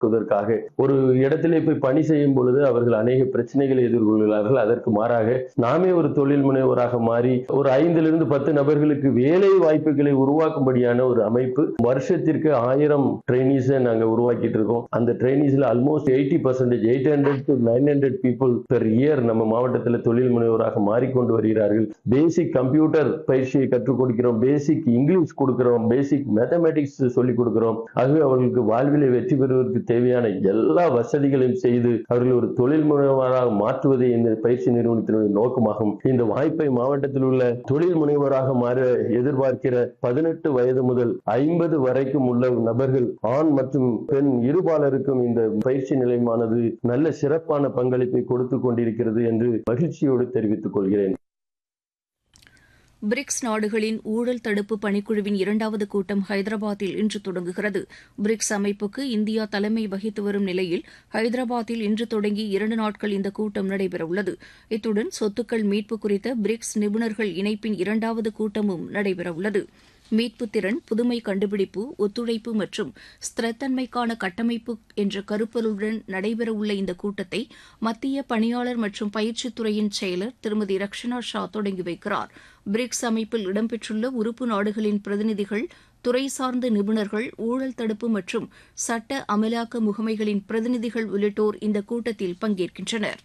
பராமரிப்பதற்காக ஒரு இடத்திலே போய் பணி செய்யும் பொழுது அவர்கள் அநேக பிரச்சனைகளை எதிர்கொள்கிறார்கள் அதற்கு மாறாக நாமே ஒரு தொழில் முனைவோராக மாறி ஒரு ஐந்திலிருந்து பத்து நபர்களுக்கு வேலை வாய்ப்புகளை உருவாக்கும்படியான ஒரு அமைப்பு வருஷத்திற்கு ஆயிரம் ட்ரைனிஸை நாங்க உருவாக்கிட்டு இருக்கோம் அந்த ட்ரைனிஸ்ல almost eighty percentage eight hundred to nine hundred people per year நம்ம மாவட்டத்தில் தொழில் முனைவோராக மாறிக்கொண்டு வருகிறார்கள் பேசிக் கம்ப்யூட்டர் பயிற்சியை கற்றுக் கொடுக்கிறோம் பேசிக் இங்கிலீஷ் கொடுக்கிறோம் பேசிக் மேத்தமேட்டிக்ஸ் சொல்லிக் கொடுக்கிறோம் ஆகவே அவர்களுக்கு வாழ்விலை வெற்றி பெறுவதற்கு தேவையான எல்லா வசதிகளையும் செய்து அவர்கள் ஒரு தொழில் முனைவராக மாற்றுவதே இந்த பயிற்சி நிறுவனத்தினுடைய நோக்கமாகும் இந்த வாய்ப்பை மாவட்டத்தில் உள்ள தொழில் முனைவராக மாற எதிர்பார்க்கிற பதினெட்டு வயது முதல் ஐம்பது வரைக்கும் உள்ள நபர்கள் ஆண் மற்றும் பெண் இருபாலருக்கும் இந்த பயிற்சி நிலையமானது நல்ல சிறப்பான பங்களிப்பை கொடுத்து கொண்டிருக்கிறது என்று மகிழ்ச்சியோடு தெரிவித்துக் கொள்கிறேன் பிரிக்ஸ் நாடுகளின் ஊழல் தடுப்பு பணிக்குழுவின் இரண்டாவது கூட்டம் ஹைதராபாத்தில் இன்று தொடங்குகிறது பிரிக்ஸ் அமைப்புக்கு இந்தியா தலைமை வகித்து வரும் நிலையில் ஹைதராபாத்தில் இன்று தொடங்கி இரண்டு நாட்கள் இந்த கூட்டம் நடைபெறவுள்ளது இத்துடன் சொத்துக்கள் மீட்பு குறித்த பிரிக்ஸ் நிபுணர்கள் இணைப்பின் இரண்டாவது கூட்டமும் நடைபெறவுள்ளது மீட்பு திறன் புதுமை கண்டுபிடிப்பு ஒத்துழைப்பு மற்றும் ஸ்திரத்தன்மைக்கான கட்டமைப்பு என்ற கருப்பொருளுடன் நடைபெறவுள்ள இந்த கூட்டத்தை மத்திய பணியாளர் மற்றும் பயிற்சித்துறையின் செயலர் திருமதி ரக்ஷனா ஷா தொடங்கி வைக்கிறார் பிரிக்ஸ் அமைப்பில் இடம்பெற்றுள்ள உறுப்பு நாடுகளின் பிரதிநிதிகள் துறை சார்ந்த நிபுணர்கள் ஊழல் தடுப்பு மற்றும் சட்ட அமலாக்க முகமைகளின் பிரதிநிதிகள் உள்ளிட்டோர் இந்த கூட்டத்தில் பங்கேற்கின்றனர்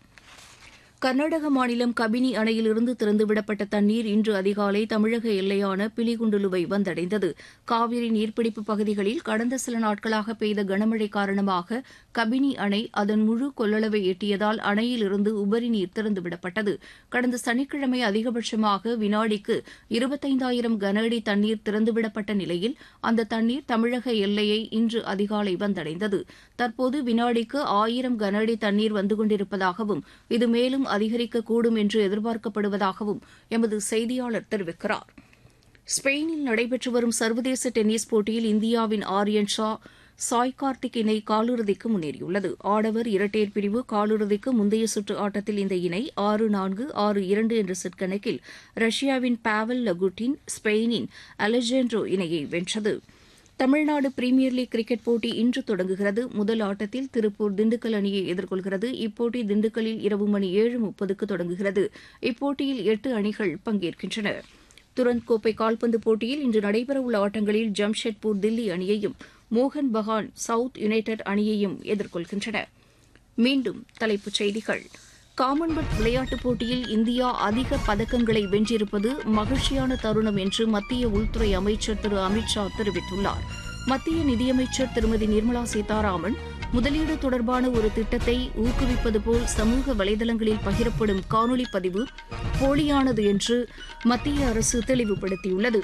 கர்நாடக மாநிலம் கபினி அணையிலிருந்து திறந்துவிடப்பட்ட தண்ணீர் இன்று அதிகாலை தமிழக எல்லையான பிலிகுண்டுலுவை வந்தடைந்தது காவிரி நீர்பிடிப்பு பகுதிகளில் கடந்த சில நாட்களாக பெய்த கனமழை காரணமாக கபினி அணை அதன் முழு கொள்ளளவை எட்டியதால் அணையிலிருந்து உபரி நீர் திறந்துவிடப்பட்டது கடந்த சனிக்கிழமை அதிகபட்சமாக வினாடிக்கு இருபத்தைந்தாயிரம் கன அடி தண்ணீர் திறந்துவிடப்பட்ட நிலையில் அந்த தண்ணீர் தமிழக எல்லையை இன்று அதிகாலை வந்தடைந்தது தற்போது வினாடிக்கு ஆயிரம் கன அடி தண்ணீர் வந்து கொண்டிருப்பதாகவும் இது மேலும் அதிகரிக்கக்கூடும் என்று எதிர்பார்க்கப்படுவதாகவும் எமது செய்தியாளர் தெரிவிக்கிறார் ஸ்பெயினில் நடைபெற்று வரும் சர்வதேச டென்னிஸ் போட்டியில் இந்தியாவின் ஆரியன் ஷா சாய் கார்த்திக் இணை காலிறுதிக்கு முன்னேறியுள்ளது ஆடவர் இரட்டையர் பிரிவு காலிறுதிக்கு முந்தைய சுற்று ஆட்டத்தில் இந்த இணை ஆறு நான்கு ஆறு இரண்டு என்ற செட் கணக்கில் ரஷ்யாவின் பாவல் லகுட்டின் ஸ்பெயினின் அலெஜாண்ட்ரோ இணையை வென்றது தமிழ்நாடு பிரீமியர் லீக் கிரிக்கெட் போட்டி இன்று தொடங்குகிறது முதல் ஆட்டத்தில் திருப்பூர் திண்டுக்கல் அணியை எதிர்கொள்கிறது இப்போட்டி திண்டுக்கல்லில் இரவு மணி ஏழு முப்பதுக்கு தொடங்குகிறது இப்போட்டியில் எட்டு அணிகள் பங்கேற்கின்றன துரந்த் கோப்பை கால்பந்து போட்டியில் இன்று நடைபெறவுள்ள ஆட்டங்களில் ஜம்ஷெட்பூர் தில்லி அணியையும் மோகன் பகான் சவுத் யுனைடெட் அணியையும் எதிர்கொள்கின்றன மீண்டும் தலைப்புச் செய்திகள் காமன்வெல்த் விளையாட்டுப் போட்டியில் இந்தியா அதிக பதக்கங்களை வென்றிருப்பது மகிழ்ச்சியான தருணம் என்று மத்திய உள்துறை அமைச்சர் திரு அமித் ஷா தெரிவித்துள்ளார் மத்திய நிதியமைச்சர் திருமதி நிர்மலா சீதாராமன் முதலீடு தொடர்பான ஒரு திட்டத்தை ஊக்குவிப்பது போல் சமூக வலைதளங்களில் பகிரப்படும் காணொலி பதிவு போலியானது என்று மத்திய அரசு தெளிவுபடுத்தியுள்ளது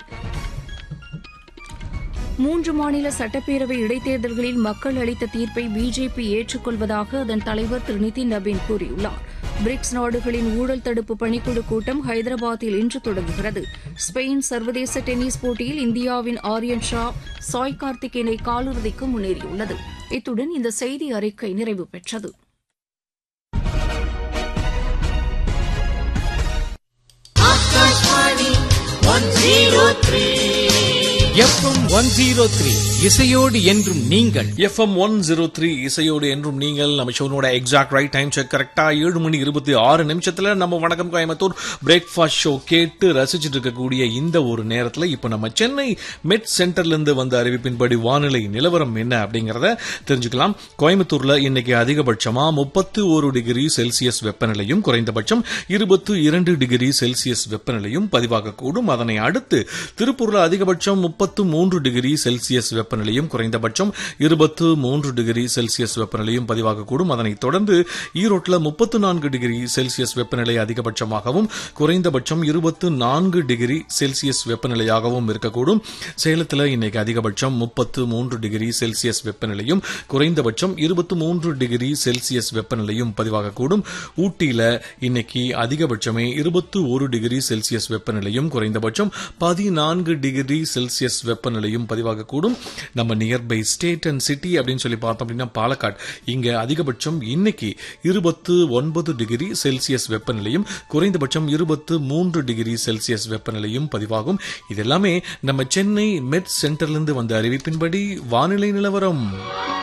மூன்று மாநில சட்டப்பேரவை இடைத்தேர்தல்களில் மக்கள் அளித்த தீர்ப்பை பிஜேபி ஏற்றுக்கொள்வதாக அதன் தலைவர் திரு நிதின் நபீன் கூறியுள்ளார் பிரிக்ஸ் நாடுகளின் ஊழல் தடுப்பு பணிக்குழு கூட்டம் ஹைதராபாத்தில் இன்று தொடங்குகிறது ஸ்பெயின் சர்வதேச டென்னிஸ் போட்டியில் இந்தியாவின் ஆரியன் ஷா சாய் கார்த்திக் இணை காலிறுதிக்கு முன்னேறியுள்ளது இத்துடன் இந்த செய்தி அறிக்கை நிறைவு பெற்றது எஃப்எம் ஒன் ஜீரோ த்ரீ இசையோடு என்றும் நீங்கள் எஃப்எம் ஒன் ஜீரோ த்ரீ இசையோடு என்றும் நீங்கள் நம்ம ஷோனோட எக்ஸாக்ட் ரைட் டைம் செக் கரெக்டா ஏழு மணி இருபத்தி ஆறு நிமிஷத்துல நம்ம வணக்கம் கோயம்புத்தூர் பிரேக்ஃபாஸ்ட் ஷோ கேட்டு ரசிச்சுட்டு இருக்கக்கூடிய இந்த ஒரு நேரத்துல இப்ப நம்ம சென்னை மெட் சென்டர்ல இருந்து வந்த அறிவிப்பின்படி வானிலை நிலவரம் என்ன அப்படிங்கறத தெரிஞ்சுக்கலாம் கோயம்புத்தூர்ல இன்னைக்கு அதிகபட்சமா முப்பத்து ஒரு டிகிரி செல்சியஸ் வெப்பநிலையும் குறைந்தபட்சம் இருபத்து இரண்டு டிகிரி செல்சியஸ் வெப்பநிலையும் பதிவாகக்கூடும் அதனை அடுத்து திருப்பூர்ல அதிகபட்சம் முப்பத்து மூன்று டிகிரி செல்சியஸ் வெப்பநிலையும் குறைந்தபட்சம் இருபத்து மூன்று டிகிரி செல்சியஸ் வெப்பநிலையும் பதிவாகக்கூடும் அதனைத் தொடர்ந்து ஈரோட்டில் முப்பத்து நான்கு டிகிரி செல்சியஸ் வெப்பநிலை அதிகபட்சமாகவும் குறைந்தபட்சம் இருபத்து நான்கு டிகிரி செல்சியஸ் வெப்பநிலையாகவும் இருக்கக்கூடும் சேலத்தில் இன்னைக்கு அதிகபட்சம் முப்பத்து மூன்று டிகிரி செல்சியஸ் வெப்பநிலையும் குறைந்தபட்சம் இருபத்து மூன்று டிகிரி செல்சியஸ் வெப்பநிலையும் பதிவாகக்கூடும் ஊட்டியில இன்னைக்கு அதிகபட்சமே இருபத்து ஒரு டிகிரி செல்சியஸ் வெப்பநிலையும் குறைந்தபட்சம் பதினான்கு டிகிரி செல்சியஸ் வெப்பநிலையும் பதிவாகக்கூடும் நம்ம நியர்பை ஸ்டேட் அண்ட் சிட்டி அப்படின்னு சொல்லி பார்த்தோம் அப்படின்னா பாலக்காடு இங்க அதிகபட்சம் இன்னைக்கு இருபத்து ஒன்பது டிகிரி செல்சியஸ் வெப்பநிலையும் குறைந்தபட்சம் இருபத்து மூன்று டிகிரி செல்சியஸ் வெப்பநிலையும் பதிவாகும் இது எல்லாமே நம்ம சென்னை மெட் சென்டர்லேருந்து வந்த அறிவிப்பின்படி வானிலை நிலவரம்